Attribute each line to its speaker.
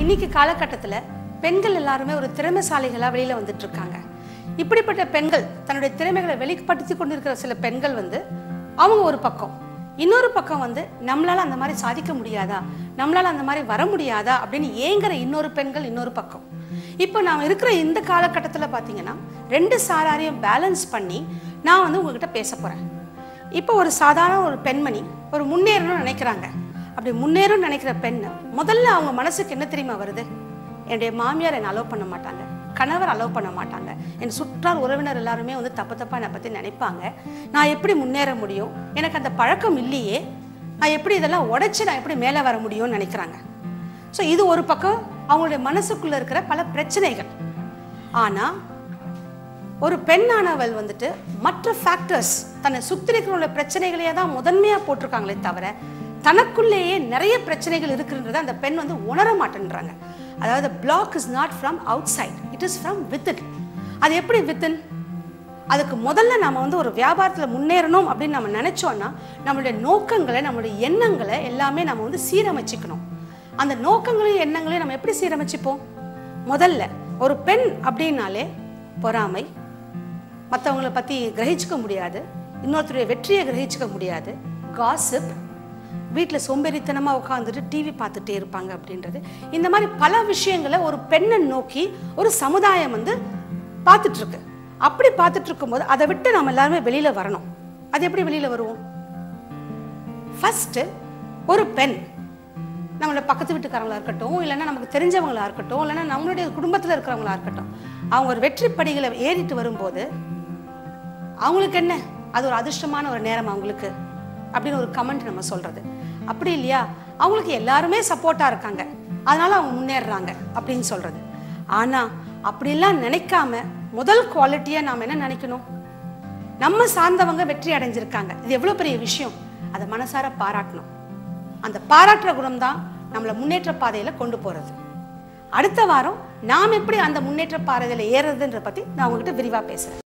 Speaker 1: இன்னைக்கு காலகட்டத்தில் பெண்கள் எல்லாருமே ஒரு திறமைசாலிகளாக வெளியில் வந்துட்டு இருக்காங்க இப்படிப்பட்ட பெண்கள் தன்னுடைய திறமைகளை வெளிப்படுத்தி கொண்டிருக்கிற சில பெண்கள் வந்து அவங்க ஒரு பக்கம் இன்னொரு பக்கம் வந்து நம்மளால அந்த மாதிரி சாதிக்க முடியாதா நம்மளால அந்த மாதிரி வர முடியாதா அப்படின்னு ஏங்குற இன்னொரு பெண்கள் இன்னொரு பக்கம் இப்போ நான் இருக்கிற இந்த காலகட்டத்தில் பார்த்தீங்கன்னா ரெண்டு சாராரையும் பேலன்ஸ் பண்ணி நான் வந்து உங்ககிட்ட பேச போகிறேன் இப்போ ஒரு சாதாரண ஒரு பெண்மணி ஒரு முன்னேறணும்னு நினைக்கிறாங்க அப்படி முன்னேறணும்னு நினைக்கிற பெண் முதல்ல அவங்க மனசுக்கு என்ன தெரியுமா வருது என்னுடைய மாமியார் என்னை அலோவ் பண்ண மாட்டாங்க கணவர் அலோவ் பண்ண மாட்டாங்க என் சுற்றார் உறவினர் எல்லாருமே வந்து தப்பு தப்பாக என்னை பற்றி நினைப்பாங்க நான் எப்படி முன்னேற முடியும் எனக்கு அந்த பழக்கம் இல்லையே நான் எப்படி இதெல்லாம் உடைச்சு நான் எப்படி மேலே வர முடியும்னு நினைக்கிறாங்க ஸோ இது ஒரு பக்கம் அவங்களுடைய மனசுக்குள்ளே இருக்கிற பல பிரச்சனைகள் ஆனால் ஒரு பெண்ணானவள் வந்துட்டு மற்ற ஃபேக்டர்ஸ் தன்னை சுற்றி இருக்கிற பிரச்சனைகளையே தான் முதன்மையாக போட்டிருக்காங்களே தவிர தனக்குள்ளேயே நிறைய பிரச்சனைகள் இருக்குன்றதை அந்த பெண் வந்து உணர மாட்டேன்றாங்க அதாவது black is not from outside it is from within அது எப்படி வித்தின் அதுக்கு முதல்ல நம்ம வந்து ஒரு வியாபாரத்தில் முன்னேறணும் அப்படின்னு நம்ம நினச்சோன்னா நம்மளுடைய நோக்கங்களை நம்மளுடைய எண்ணங்களை எல்லாமே நம்ம வந்து சீரமைச்சிக்கணும் அந்த நோக்கங்களையும் எண்ணங்களையும் நம்ம எப்படி சீரமைச்சிப்போம் முதல்ல ஒரு பெண் அப்படின்னாலே பொறாமை மற்றவங்கள பற்றி கிரகிச்சிக்க முடியாது இன்னொருத்தருடைய வெற்றியை கிரகிச்சிக்க முடியாது காசிப் வீட்டில் சோம்பேறித்தனமாக உட்காந்துட்டு டிவி பார்த்துட்டே இருப்பாங்க அப்படின்றது இந்த மாதிரி பல விஷயங்களை ஒரு பெண்ணை நோக்கி ஒரு சமுதாயம் வந்து பார்த்துட்டு இருக்கு அப்படி பார்த்துட்டு இருக்கும்போது அதை விட்டு நம்ம எல்லாருமே வெளியில் வரணும் அது எப்படி வெளியில் வருவோம் ஃபஸ்ட்டு ஒரு பெண் நம்மளோட பக்கத்து வீட்டுக்காரங்களா இருக்கட்டும் இல்லைன்னா நமக்கு தெரிஞ்சவங்களா இருக்கட்டும் இல்லைன்னா நம்மளுடைய குடும்பத்தில் இருக்கிறவங்களா இருக்கட்டும் அவங்க ஒரு வெற்றி படிகளை ஏறிட்டு வரும்போது அவங்களுக்கு என்ன அது ஒரு அதிர்ஷ்டமான ஒரு நேரம் அவங்களுக்கு அப்படின்னு ஒரு கமெண்ட் நம்ம சொல்றது அப்படி இல்லையா அவங்களுக்கு எல்லாருமே சப்போர்ட்டாக இருக்காங்க அதனால அவங்க முன்னேறுறாங்க அப்படின்னு சொல்றது ஆனா அப்படிலாம் நினைக்காம முதல் குவாலிட்டியை நாம் என்ன நினைக்கணும் நம்ம சார்ந்தவங்க வெற்றி அடைஞ்சிருக்காங்க இது எவ்வளோ பெரிய விஷயம் அதை மனசார பாராட்டணும் அந்த பாராட்டுற குணம் தான் நம்மளை முன்னேற்ற பாதையில கொண்டு போறது அடுத்த வாரம் நாம் எப்படி அந்த முன்னேற்ற பாதையில ஏறுறதுன்ற பத்தி நான் உங்ககிட்ட விரிவா பேசுறேன்